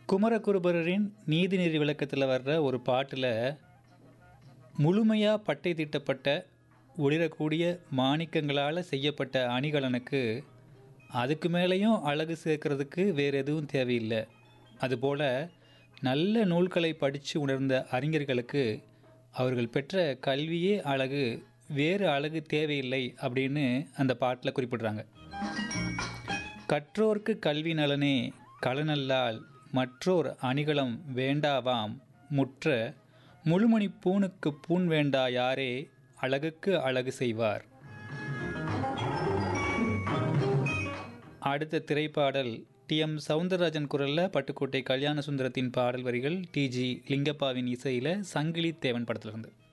குமரகுருபரரின் நீதிநெறி விளக்கத்தில் வர்ற ஒரு பாட்டில் முழுமையாக பட்டை தீட்டப்பட்ட ஒளிரக்கூடிய மாணிக்கங்களால் செய்யப்பட்ட அணிகலனுக்கு அதுக்கு மேலேயும் அழகு சேர்க்கறதுக்கு வேறு எதுவும் தேவையில்லை அதுபோல் நல்ல நூல்களை படித்து உணர்ந்த அறிஞர்களுக்கு அவர்கள் பெற்ற கல்வியே அழகு வேறு அழகு தேவையில்லை அப்படின்னு அந்த பாட்டில் குறிப்பிடுறாங்க கற்றோர்க்கு கல்வி நலனே களனல்லால் மற்றோர் அணிகலம் வேண்டாவாம் முற்ற முழுமணி பூணுக்கு பூண் வேண்டா யாரே அழகுக்கு அழகு செய்வார் அடுத்த திரைப்பாடல் டி எம் சவுந்தரராஜன் குரலில் பட்டுக்கோட்டை கல்யாண சுந்தரத்தின் பாடல் வரிகள் டிஜி லிங்கப்பாவின் இசையில் சங்கிலி தேவன் படத்திலிருந்து